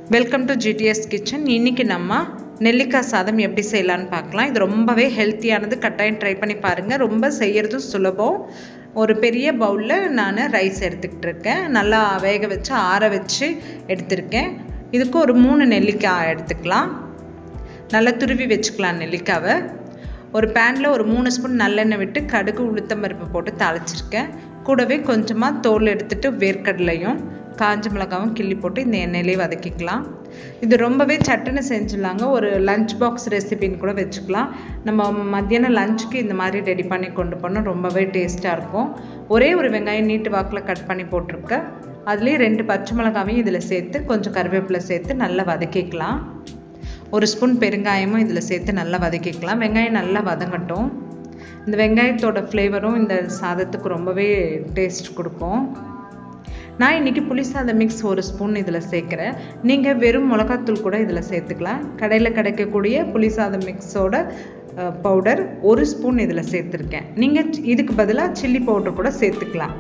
welcome to GDS kitchen இன்னைக்கு நம்ம நெல்லிக்காய் சாதம் எப்படி செய்யலான்னு பார்க்கலாம் இது ரொம்பவே ஹெல்த்தியானது கட்டாயம் ட்ரை பண்ணி பாருங்கள் ரொம்ப செய்யறதும் சுலபம் ஒரு பெரிய பவுலில் நான் ரைஸ் எடுத்துக்கிட்டு இருக்கேன் நல்லா வேக வச்சு ஆற வச்சு எடுத்திருக்கேன் இதுக்கு ஒரு மூணு நெல்லிக்காய் எடுத்துக்கலாம் நல்லா துருவி வச்சுக்கலாம் நெல்லிக்காவை ஒரு பேனில் ஒரு மூணு ஸ்பூன் நல்லெண்ணெய் விட்டு கடுகு உளுத்தம் பருப்பு போட்டு தாளிச்சிருக்கேன் கூடவே கொஞ்சமாக தோல் எடுத்துட்டு வேர்க்கடலையும் காஞ்ச மிளகாவும் கிள்ளி போட்டு இந்த எண்ணெயிலே வதக்கிக்கலாம் இது ரொம்பவே சட்டுன்னு செஞ்சிடலாங்க ஒரு லஞ்ச் பாக்ஸ் ரெசிபின்னு கூட வச்சுக்கலாம் நம்ம மத்தியானம் லஞ்சுக்கு இந்த மாதிரி ரெடி பண்ணி கொண்டு போனால் ரொம்பவே டேஸ்ட்டாக இருக்கும் ஒரே ஒரு வெங்காயம் நீட்டு வாக்கில் கட் பண்ணி போட்டிருக்கேன் அதுலேயே ரெண்டு பச்சை மிளகாவையும் இதில் சேர்த்து கொஞ்சம் கருவேப்பிலை சேர்த்து நல்லா வதக்கிக்கலாம் ஒரு ஸ்பூன் பெருங்காயமும் இதில் சேர்த்து நல்லா வதக்கிக்கலாம் வெங்காயம் நல்லா வதங்கட்டும் இந்த வெங்காயத்தோட ஃப்ளேவரும் இந்த சாதத்துக்கு ரொம்பவே டேஸ்ட் கொடுக்கும் நான் இன்றைக்கி புளி சாதம் மிக்ஸ் ஒரு ஸ்பூன் இதில் சேர்க்குறேன் நீங்கள் வெறும் மிளகாத்தூள் கூட இதில் சேர்த்துக்கலாம் கடையில் கிடைக்கக்கூடிய புளி சாதம் மிக்ஸோட பவுடர் ஒரு ஸ்பூன் இதில் சேர்த்துருக்கேன் நீங்கள் இதுக்கு பதிலாக சில்லி பவுடர் கூட சேர்த்துக்கலாம்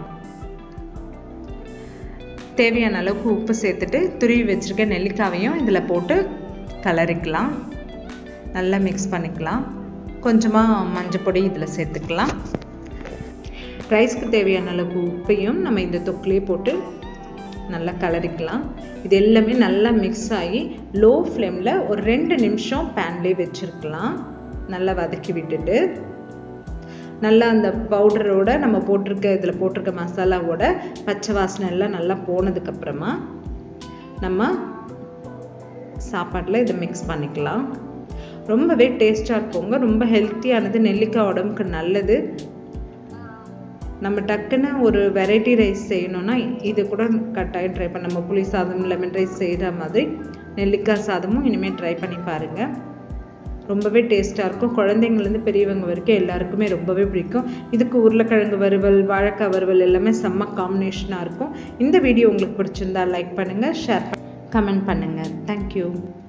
தேவையான அளவுக்கு உப்பு சேர்த்துட்டு துருவி வச்சுருக்க நெல்லிக்காவையும் இதில் போட்டு கலரிக்கலாம் நல்லா மிக்ஸ் பண்ணிக்கலாம் கொஞ்சமாக மஞ்சள் பொடி இதில் சேர்த்துக்கலாம் ரைஸ்க்கு தேவையான அளவுக்கு உப்பையும் நம்ம இந்த தொக்குலேயே போட்டு நல்லா கலரிக்கலாம் இது எல்லாமே நல்லா மிக்ஸ் ஆகி லோ ஃப்ளேமில் ஒரு ரெண்டு நிமிஷம் பேன்லேயே வச்சுருக்கலாம் நல்லா வதக்கி விட்டுட்டு நல்லா அந்த பவுடரோட நம்ம போட்டிருக்க இதில் போட்டிருக்க மசாலாவோட பச்சை வாசனை எல்லாம் நல்லா போனதுக்கப்புறமா நம்ம சாப்பாட்டில் இதை மிக்ஸ் பண்ணிக்கலாம் ரொம்பவே டேஸ்ட்டாக இருக்குங்க ரொம்ப ஹெல்த்தியானது நெல்லிக்காய் உடம்புக்கு நல்லது நம்ம டக்குன்னு ஒரு வெரைட்டி ரைஸ் செய்யணும்னா இது கூட கட்டாயம் ட்ரை பண்ண நம்ம புளி சாதம் லெமன் ரைஸ் செய்கிற மாதிரி நெல்லிக்காய் சாதமும் இனிமேல் ட்ரை பண்ணி பாருங்கள் ரொம்பவே டேஸ்ட்டாக இருக்கும் குழந்தைங்கலேருந்து பெரியவங்க வரைக்கும் எல்லாருக்குமே ரொம்பவே பிடிக்கும் இதுக்கு உருளைக்கிழங்கு வறுவல் வாழைக்காய் வறுவல் எல்லாமே செம்ம காம்பினேஷனாக இருக்கும் இந்த வீடியோ உங்களுக்கு பிடிச்சிருந்தா லைக் பண்ணுங்கள் ஷேர் கமெண்ட் பண்ணுங்கள் தேங்க்யூ